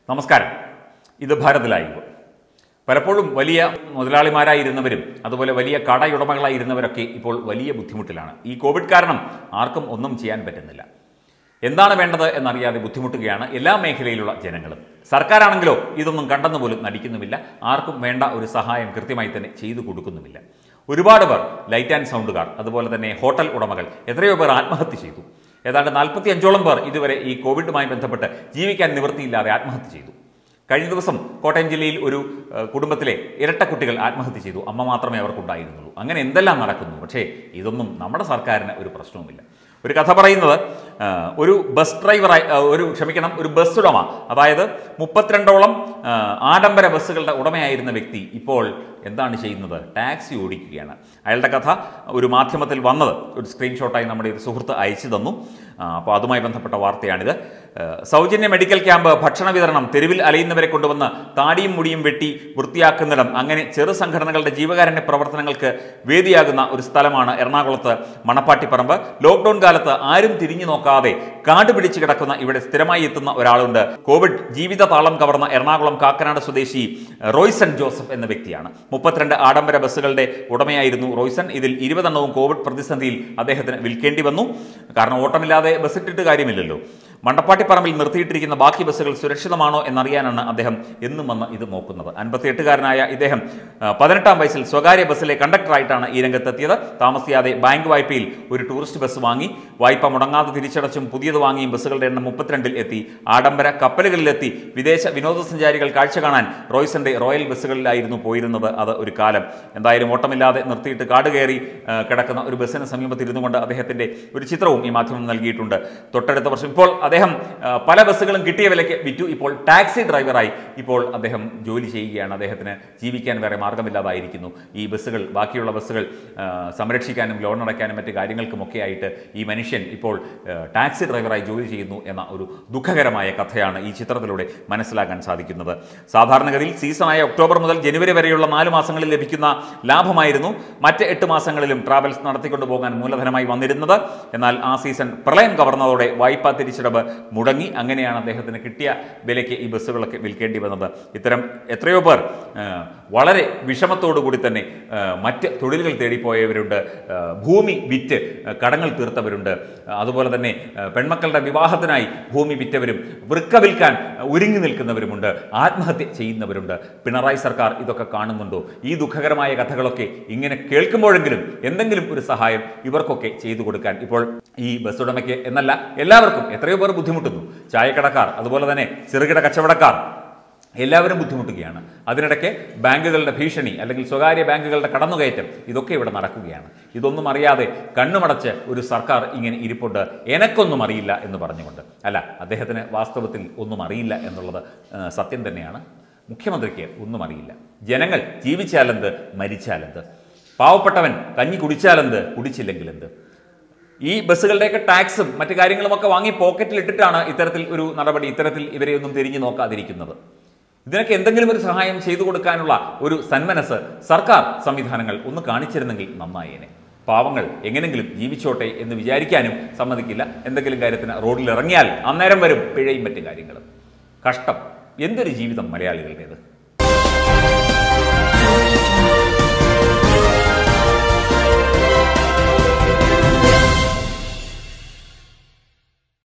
നമസ്കാരം ഇത് ഭാരത് ലൈവ് പലപ്പോഴും വലിയ മുതലാളിമാരായിരുന്നവരും അതുപോലെ വലിയ കടയുടമകളായിരുന്നവരൊക്കെ ഇപ്പോൾ വലിയ ബുദ്ധിമുട്ടിലാണ് ഈ കോവിഡ് കാരണം ആർക്കും ഒന്നും ചെയ്യാൻ പറ്റുന്നില്ല എന്താണ് വേണ്ടത് എന്നറിയാതെ ബുദ്ധിമുട്ടുകയാണ് എല്ലാ മേഖലയിലുള്ള ജനങ്ങളും സർക്കാരാണെങ്കിലോ ഇതൊന്നും കണ്ടെന്ന് പോലും നടിക്കുന്നുമില്ല ആർക്കും വേണ്ട ഒരു സഹായം കൃത്യമായി തന്നെ ചെയ്തു കൊടുക്കുന്നുമില്ല ഒരുപാട് പേർ ലൈറ്റ് ആൻഡ് സൗണ്ടുകാർ അതുപോലെ തന്നെ ഹോട്ടൽ ഉടമകൾ എത്രയോ പേർ ആത്മഹത്യ ചെയ്തു ഏതാണ്ട് നാൽപ്പത്തി അഞ്ചോളം പേർ ഇതുവരെ ഈ കോവിഡുമായി ബന്ധപ്പെട്ട് ജീവിക്കാൻ നിവൃത്തിയില്ലാതെ ആത്മഹത്യ ചെയ്തു കഴിഞ്ഞ ദിവസം കോട്ടയം ജില്ലയിൽ ഒരു ഏഹ്, കുടുംബത്തിലെ ഇരട്ട കുട്ടികൾ ആത്മഹത്യ ചെയ്തു അമ്മ മാത്രമേ അവർക്കുണ്ടായിരുന്നുള്ളൂ അങ്ങനെ എന്തെല്ലാം നടക്കുന്നു പക്ഷേ ഇതൊന്നും നമ്മുടെ സർക്കാരിന് ഒരു പ്രശ്നവുമില്ല ഒരു കഥ പറയുന്നത് ആ, ഒരു ബസ് ഡ്രൈവറായി ആ, ഒരു ക്ഷമിക്കണം ഒരു ബസ് ഉടമ അതായത് മുപ്പത്തിരണ്ടോളം ആ, ആഡംബര ബസ്സുകളുടെ ഉടമയായിരുന്ന വ്യക്തി ഇപ്പോൾ എന്താണ് ചെയ്യുന്നത് ടാക്സി ഓടിക്കുകയാണ് അയാളുടെ കഥ ഒരു മാധ്യമത്തിൽ വന്നത് ഒരു സ്ക്രീൻഷോട്ടായി നമ്മുടെ ഒരു സുഹൃത്ത് അയച്ചു തന്നു ആ, അപ്പോൾ അതുമായി ബന്ധപ്പെട്ട വാർത്തയാണിത് ആ, സൗജന്യ മെഡിക്കൽ ക്യാമ്പ് ഭക്ഷണ വിതരണം തെരുവിൽ അലയുന്നവരെ കൊണ്ടുവന്ന് താടിയും മുടിയും വെട്ടി വൃത്തിയാക്കുന്നിടം അങ്ങനെ ചെറു സംഘടനകളുടെ ജീവകാരുണ്യ പ്രവർത്തനങ്ങൾക്ക് വേദിയാകുന്ന ഒരു സ്ഥലമാണ് എറണാകുളത്ത് മണപ്പാട്ടിപ്പറമ്പ് ലോക്ക്ഡൌൺ കാലത്ത് ആരും തിരിഞ്ഞു നോക്കാതെ കാട് പിടിച്ച് കിടക്കുന്ന ഇവിടെ സ്ഥിരമായി എത്തുന്ന ഒരാളുണ്ട് കോവിഡ് ജീവിത താളം കവർന്ന എറണാകുളം കാക്കനാട് സ്വദേശി റോയ്സൺ ജോസഫ് എന്ന വ്യക്തിയാണ് മുപ്പത്തിരണ്ട് ആഡംബര ബസ്സുകളുടെ ഉടമയായിരുന്നു റോയ്സൺ ഇതിൽ ഇരുപതെണ്ണവും കോവിഡ് പ്രതിസന്ധിയിൽ അദ്ദേഹത്തിന് വിൽക്കേണ്ടി വന്നു കാരണം ഓട്ടമില്ലാതെ ബസ് ഇട്ടിട്ട് കാര്യമില്ലല്ലോ മണ്ടപ്പാട്ടിപ്പറമ്പിൽ നിർത്തിയിട്ടിരിക്കുന്ന ബാക്കി ബസ്സുകൾ സുരക്ഷിതമാണോ എന്നറിയാനാണ് അദ്ദേഹം എന്നും വന്ന് ഇത് നോക്കുന്നത് അൻപത്തിയെട്ടുകാരനായ ഇദ്ദേഹം ആ, പതിനെട്ടാം വയസ്സിൽ സ്വകാര്യ ബസ്സിലെ കണ്ടക്ടറായിട്ടാണ് ഈ രംഗത്തെത്തിയത് താമസിയാതെ ബാങ്ക് വായ്പയിൽ ഒരു ടൂറിസ്റ്റ് ബസ് വാങ്ങി വായ്പ മുടങ്ങാതെ തിരിച്ചടച്ചും പുതിയത് വാങ്ങിയും ബസ്സുകളുടെ എണ്ണം മുപ്പത്തിരണ്ടിൽ എത്തി ആഡംബര കപ്പലുകളിലെത്തി വിദേശ വിനോദസഞ്ചാരികൾ കാഴ്ച കാണാൻ റോയ്സന്റെ റോയൽ ബസ്സുകളിലായിരുന്നു പോയിരുന്നത് അത് ഒരു കാലം എന്തായാലും ഓട്ടമില്ലാതെ നിർത്തിയിട്ട് കാട് കയറി ആ, കിടക്കുന്ന ഒരു ബസ്സിന് സമീപത്ത് ഇരുന്നു കൊണ്ട് അദ്ദേഹത്തിന്റെ ഒരു ചിത്രവും ഈ മാധ്യമം നൽകിയിട്ടുണ്ട് തൊട്ടടുത്ത വർഷം ഇപ്പോൾ അദ്ദേഹം ആ, പല ബസ്സുകളും കിട്ടിയ വിലയ്ക്ക് വിറ്റു ഇപ്പോൾ ടാക്സി ഡ്രൈവറായി ഇപ്പോൾ അദ്ദേഹം ജോലി ചെയ്യുകയാണ് അദ്ദേഹത്തിന് ജീവിക്കാൻ വേറെ മാർഗമില്ലാതായിരിക്കുന്നു ഈ ബസ്സുകൾ ബാക്കിയുള്ള ബസ്സുകൾ ആ, സംരക്ഷിക്കാനും ലോൺ അടയ്ക്കാനും മറ്റ് കാര്യങ്ങൾക്കുമൊക്കെ ആയിട്ട് ഈ മനുഷ്യൻ ഇപ്പോൾ ആ, ടാക്സി ഡ്രൈവറായി ജോലി ചെയ്യുന്നു എന്ന ഒരു ദുഃഖകരമായ കഥയാണ് ഈ ചിത്രത്തിലൂടെ മനസ്സിലാക്കാൻ സാധിക്കുന്നത് സാധാരണഗതിയിൽ സീസണായ ഒക്ടോബർ മുതൽ ജനുവരി വരെയുള്ള നാല് മാസങ്ങളിൽ ലഭിക്കുന്ന ലാഭമായിരുന്നു മറ്റ് എട്ട് മാസങ്ങളിലും ട്രാവൽസ് നടത്തിക്കൊണ്ടു പോകാൻ മൂലധനമായി വന്നിരുന്നത് എന്നാൽ ആ സീസൺ പ്രളയം കവർന്നതോടെ വായ്പാ തിരിച്ചടവ് മുടങ്ങി അങ്ങനെയാണ് അദ്ദേഹത്തിന് കിട്ടിയ വിലയ്ക്ക് ഈ ബസ്സുകളൊക്കെ വിൽക്കേണ്ടി വന്നത് ഇത്തരം എത്രയോ പേർ ആ, വളരെ വിഷമത്തോടു കൂടി തന്നെ ആ, മറ്റ് തൊഴിലുകൾ തേടിപ്പോയവരുണ്ട് ആ, ഭൂമി വിറ്റ് ആ, കടങ്ങൾ തീർത്തവരുണ്ട് ആ, അതുപോലെ തന്നെ ആ, പെൺമക്കളുടെ വിവാഹത്തിനായി ഭൂമി വിറ്റവരും വൃക്ക വിൽക്കാൻ ഒരുങ്ങി നിൽക്കുന്നവരുമുണ്ട് ആത്മഹത്യ ചെയ്യുന്നവരുണ്ട് പിണറായി സർക്കാർ ഇതൊക്കെ കാണുന്നുണ്ടോ ഈ ദുഃഖകരമായ കഥകളൊക്കെ ഇങ്ങനെ കേൾക്കുമ്പോഴെങ്കിലും എന്തെങ്കിലും ഒരു സഹായം ഇവർക്കൊക്കെ ചെയ്തു കൊടുക്കാൻ ഇപ്പോൾ ഈ ബസ് ഉടമയ്ക്ക് എന്നല്ല എല്ലാവർക്കും എത്രയോ പേർ ബുദ്ധിമുട്ടുന്നു ചായക്കടക്കാർ അതുപോലെ തന്നെ ചെറുകിട കച്ചവടക്കാർ എല്ലാവരും ബുദ്ധിമുട്ടുകയാണ് അതിനിടയ്ക്ക് ബാങ്കുകളുടെ ഭീഷണി അല്ലെങ്കിൽ സ്വകാര്യ ബാങ്കുകളുടെ കടന്നുകയറ്റം ഇതൊക്കെ ഇവിടെ നടക്കുകയാണ് ഇതൊന്നും അറിയാതെ കണ്ണുമടച്ച് ഒരു സർക്കാർ ഇങ്ങനെ ഇരിപ്പുണ്ട് എനക്കൊന്നും അറിയില്ല എന്ന് പറഞ്ഞുകൊണ്ട് അല്ല അദ്ദേഹത്തിന് വാസ്തവത്തിൽ ഒന്നും അറിയില്ല എന്നുള്ളത് ആ, സത്യം തന്നെയാണ് മുഖ്യമന്ത്രിക്ക് ഒന്നും അറിയില്ല ജനങ്ങൾ ജീവിച്ചാലെന്ത് മരിച്ചാലെന്ത് പാവപ്പെട്ടവൻ കഞ്ഞി കുടിച്ചാലെന്ത് കുടിച്ചില്ലെങ്കിൽ എന്ത് ഈ ബസ്സുകളുടെയൊക്കെ ടാക്സും മറ്റു കാര്യങ്ങളുമൊക്കെ വാങ്ങി പോക്കറ്റിൽ ഇട്ടിട്ടാണ് ഇത്തരത്തിൽ ഒരു നടപടി ഇത്തരത്തിൽ ഇവരെയൊന്നും തിരിഞ്ഞു നോക്കാതിരിക്കുന്നത് ഇതിനൊക്കെ എന്തെങ്കിലും ഒരു സഹായം ചെയ്തു കൊടുക്കാനുള്ള ഒരു സന്മനസ് സർക്കാർ സംവിധാനങ്ങൾ ഒന്ന് കാണിച്ചിരുന്നെങ്കിൽ നന്നായേനെ പാവങ്ങൾ എങ്ങനെങ്കിലും ജീവിച്ചോട്ടെ എന്ന് വിചാരിക്കാനും സമ്മതിക്കില്ല എന്തെങ്കിലും കാര്യത്തിന് റോഡിൽ ഇറങ്ങിയാൽ അന്നേരം വരും പിഴയും മറ്റു കാര്യങ്ങളും കഷ്ടം എന്തൊരു ജീവിതം മലയാളികളുടേത്